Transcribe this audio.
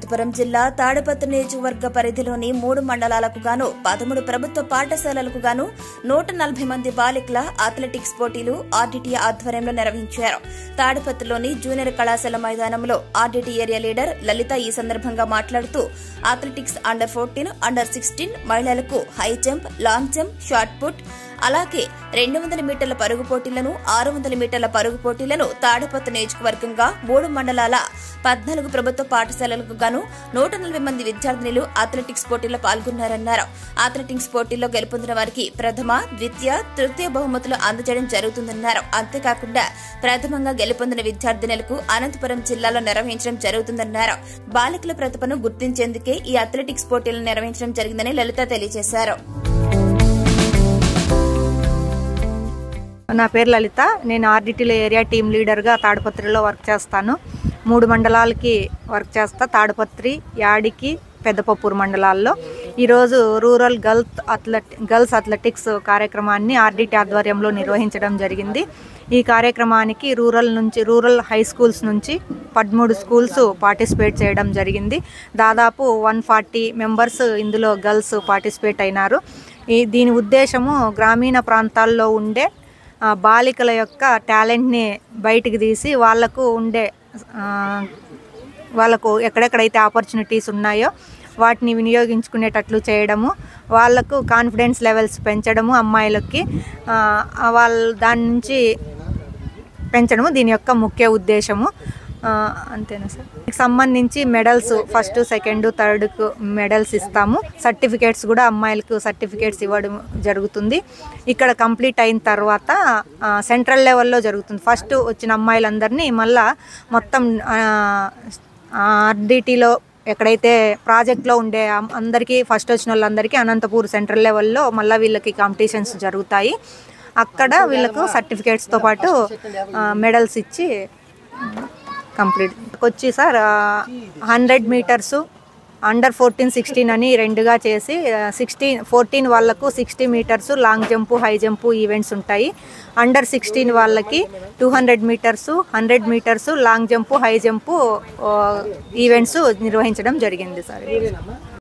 అనంతపురం జిల్లా తాడిపత్రి నియోజకవర్గ పరిధిలోని మూడు మండలాలకు గాను పదమూడు ప్రభుత్వ పాఠశాలలకు గాను నూట నలభై మంది బాలికల అథ్లెటిక్స్ పోటీలు ఆర్డీటీ ఆధ్వర్యంలో నిర్వహించారు తాడిపత్రిలోని జూనియర్ కళాశాల మైదానంలో ఆర్డీటీ ఏరియా లీడర్ లలిత ఈ సందర్భంగా మాట్లాడుతూ athletics under fourteen under sixteen మహిళలకు high jump long jump shot put అలాగే రెండు వందల మీటర్ల పరుగు పోటీలను ఆరు వందల మీటర్ల పరుగు పోటీలను తాడిపత్రి నియోజకవర్గంగా మూడు మండలాల పద్నాలుగు ప్రభుత్వ పాఠశాలలకు గాను నూట నలభై మంది విద్యార్థినులు అథ్లెటిక్స్ పోటీల్లో పాల్గొన్నారన్నారు అథ్లెటిక్స్ పోటీల్లో గెలుపొందిన వారికి ప్రథమ ద్వితీయ తృతీయ బహుమతులు అందజేయడం జరుగుతుందన్నారు అంతేకాకుండా ప్రథమంగా గెలుపొందిన విద్యార్థినులకు అనంతపురం జిల్లాలో నిర్వహించడం జరుగుతుందన్నారు బాలికల ప్రతిభను గుర్తించేందుకే ఈ అథ్లెటిక్స్ పోటీలను నిర్వహించడం జరిగిందని లలిత తెలియజేశారు నా పేరు లలిత నేను ఆర్డిటీలో ఏరియా టీమ్ లీడర్గా తాడిపత్రిలో వర్క్ చేస్తాను మూడు మండలాలకి వర్క్ చేస్తా తాడిపత్రి యాడికి పెద్దపప్పూరు మండలాల్లో ఈరోజు rural girls athlete girls athletics కార్యక్రమాన్ని ఆర్డిటీ ఆధ్వర్యంలో నిర్వహించడం జరిగింది ఈ కార్యక్రమానికి రూరల్ నుంచి రూరల్ హై స్కూల్స్ నుంచి పదమూడు స్కూల్స్ పార్టిసిపేట్ చేయడం జరిగింది దాదాపు వన్ ఫార్టీ మెంబర్స్ ఇందులో గర్ల్స్ పార్టిసిపేట్ అయినారు ఈ దీని ఉద్దేశము గ్రామీణ ప్రాంతాల్లో ఉండే ఆ, బాలికల యొక్క టాలెంట్ని బయటికి తీసి వాళ్ళకు ఉండే ఆ, వాళ్ళకు ఎక్కడెక్కడైతే ఆపర్చునిటీస్ ఉన్నాయో వాటిని వినియోగించుకునేటట్లు చేయడము వాళ్ళకు కాన్ఫిడెన్స్ లెవెల్స్ పెంచడము అమ్మాయిలకి ఆ, వాళ్ళ దాని నుంచి పెంచడము దీని యొక్క ముఖ్య ఉద్దేశము ఆ, అంతేనా సార్ దీనికి సంబంధించి మెడల్స్ ఫస్ట్ సెకండ్ థర్డ్కు మెడల్స్ ఇస్తాము సర్టిఫికేట్స్ కూడా అమ్మాయిలకు సర్టిఫికేట్స్ ఇవ్వడం జరుగుతుంది ఇక్కడ కంప్లీట్ అయిన తర్వాత ఆ, సెంట్రల్ లెవెల్లో జరుగుతుంది ఫస్ట్ వచ్చిన అమ్మాయిలందరినీ మళ్ళా మొత్తం ఆర్డిటీలో ఎక్కడైతే ప్రాజెక్ట్లో ఉండే అమ్- అందరికీ ఫస్ట్ వచ్చిన వాళ్ళందరికీ అనంతపూర్ సెంట్రల్ లెవెల్లో మళ్ళీ వీళ్ళకి కాంపిటీషన్స్ జరుగుతాయి అక్కడ వీళ్ళకు సర్టిఫికేట్స్తో పాటు మెడల్స్ ఇచ్చి కంప్లీట్ వచ్చి sir hundred meters under fourteen sixteen అని రెండుగా చేసి సిక్స్టీన్ ఫోర్టీన్ వాళ్ళకు sixty meters long jump high jump events ఉంటాయి అండర్ సిక్స్టీన్ వాళ్ళకి two hundred meters hundred meters long jump high jump events నిర్వహించడం జరిగింది సార్